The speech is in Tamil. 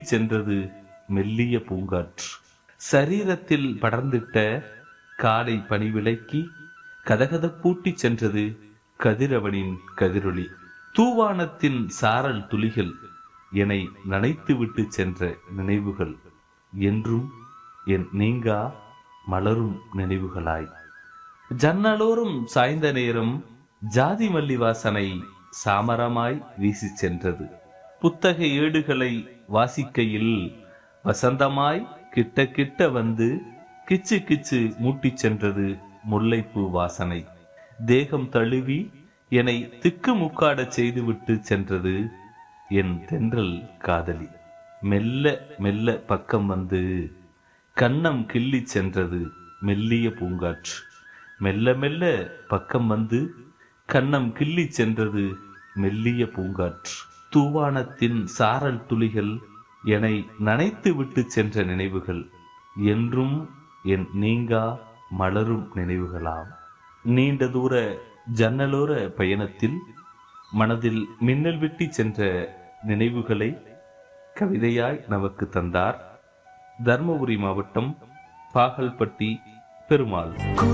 சென்றது மெல்லிய பூங்காற்று சரீரத்தில் படர்ந்திட்ட காலை பனிவிலக்கி கதகதப்பூட்டி சென்றது கதிரவனின் கதிரொளி தூவானத்தின் சாரல் துளிகள் என்னை நனைத்துவிட்டு சென்ற நினைவுகள் என்றும் என் நீங்கா மலரும் நினைவுகளாய் ஜன்னலோரும் சாய்ந்த நேரம் ஜாதி மல்லி வாசனை சாமரமாய் வீசி சென்றது புத்தக ஏடுகளை வாசிக்கையில் வசந்தமாய் கிட்ட கிட்ட வந்து கிச்சு கிச்சு மூட்டிச் சென்றது முல்லைப்பூ வாசனை தேகம் தழுவி என்னை திக்கு முக்காடச் செய்துவிட்டு சென்றது என் தென்றல் காதலி மெல்ல மெல்ல பக்கம் வந்து கன்னம் கிள்ளிச் சென்றது மெல்லிய பூங்காற்று மெல்ல மெல்ல பக்கம் வந்து கன்னம் கிள்ளிச் சென்றது மெல்லிய பூங்காற்று தூவானத்தின் சாரல் துளிகள் என்னை நனைத்து விட்டு சென்ற நினைவுகள் என்றும் என் நீங்கா மலரும் நினைவுகளாம் நீண்ட தூர ஜன்னலோர பயணத்தில் மனதில் மின்னல் விட்டி சென்ற நினைவுகளை கவிதையாய் நமக்கு தந்தார் தர்மபுரி மாவட்டம் பாகல்பட்டி பெருமாள்